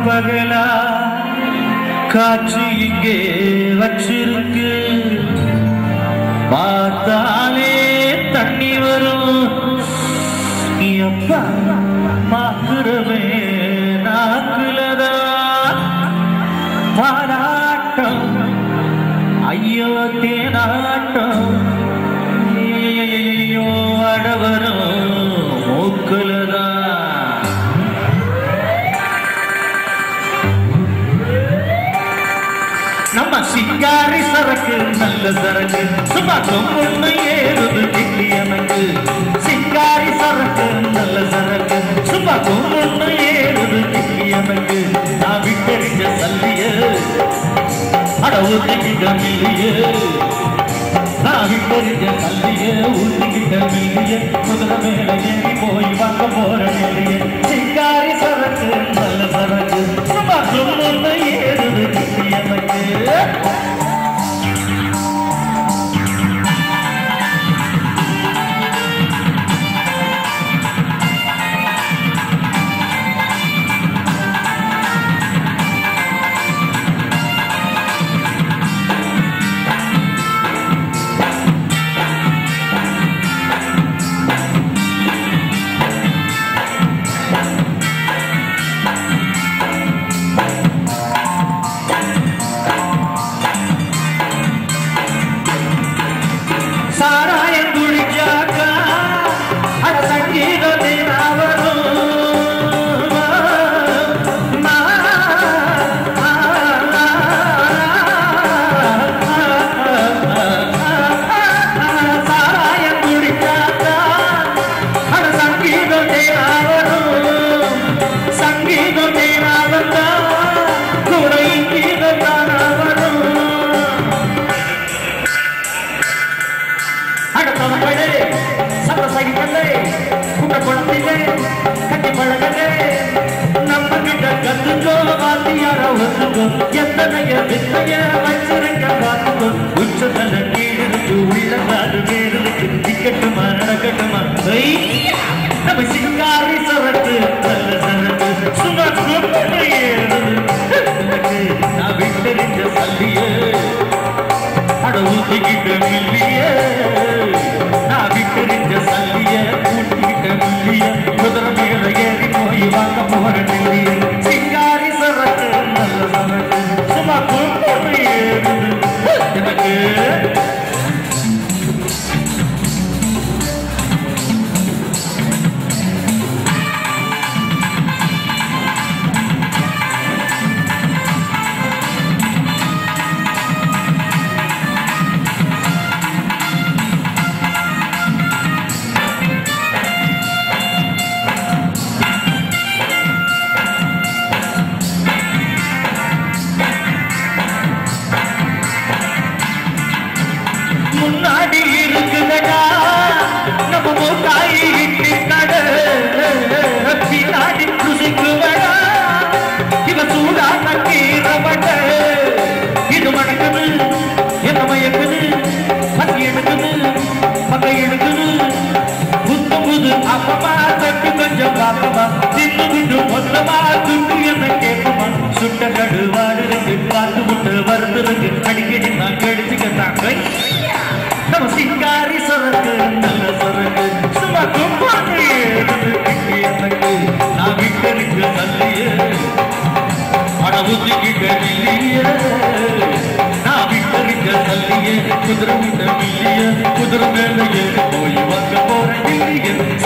பகலா காற்று இங்கே வச்சிருக்கு பார்த்தாலே தண்ணி வரும் எப்பா மாக்குறவே நாக்குலதான் பாராட்டம் ஐயோ தேனாட்டம் ஐயோ அடவரும் மூக்குலதான் நம்ம சிங்காரி சரக்கு நல்ல சரக்கு சும்மா கொம்புன்னு ஏறுது கிட்டி எனக்கு சிங்காரி சரக்கு நல்ல சரக்கு சும்மா கொம்புன்னு ஏறுது கிட்டி எனக்கு நான் விட்டறிஞ்ச சல்லிய அட ஊத்திக்கிட்ட மில்லிய நான் விட்டறிஞ்ச சல்லிய ஊத்திக்கிட்ட மில்லிய குதிரை மேல ஏறி போய் வாங்க போற நிலைய சிங்காரி சரக்கு நல்ல சரக்கு சும்மா கொம்புன்னு ஏறுது கிட்டி எனக்கு சாராயம் குடிச்சாக்கா அட சங்கீதத்தை நான் வரும் சாராயம் குடிச்சாக்கா அட சங்கீதத்தை நான் வரும் சங்கீதத்தை நான் வந்தா கூட இங்கீதம் தான் வரும் அடுத்தவங்களே சமசகிகளே குட்ட குழந்தைகளே கட்டி பழகலே நம்ம கிட்ட கத்துக்கோ வாத்தியார ஒத்துக்கோ எத்தனைய வித்தைய வச்சிருக்க பார்த்துக்கோ உச்சதல கீழிருக்கு உள்ள நாடு வேறுக்கு டிக்கெட்டுமா நடக்கட்டுமா ஐயா! நம்ம சிங்காரி சரக்கு நல்ல சரக்கு சும்மா கூப்பிட்டு ஏறுது எனக்கு நான் விட்டறிஞ்ச சல்லியே அட ஊத்திக்கிட்ட மில்லிய நான் விட்டறிஞ்ச சல்லிய ஊட்டிக்கிட்ட மில்லிய குதிரை மேல ஏறி போய் வாங்க போற நெல்லிய சிங்காரி சரக்கு நல்ல சரக்கு சும்மா கூப்பிட்டு ஏறுது எனக்கு முன்னாடி இருக்குதடா நம்ம மூக்காயி இட்டு கடை பின்னாடி ருசிக்குவடா இவ சூடா கட்டீரவட இது மணக்குது என்ன மயக்குது பசி எடுக்குது பகை எடுக்குது புத்து புது அப்பமா தட்டு கொஞ்சம் பாப்பமா தின்னு விட்டு மொத்தமா துண்டு என்ன கேட்பமா சுட்ட கடுவாடு பார்த்து விட்டு வருதுருக்கு அடிக்கடி நான் கடிச்சுக்கிட்டாங்க நம்ம சிங்காரி சரக்கு நல்ல சரக்கு சும்மா கும்பாங்க எனக்கு நான் விட்டனுக்கு நல்லிய அட ஊத்திக்கிட்ட மில்லிய நான் விட்டனுக்கு நல்லிய குதிரை விட்ட மில்லிய குதிரை மேல ஏறி போய் வாங்க போற மில்லிய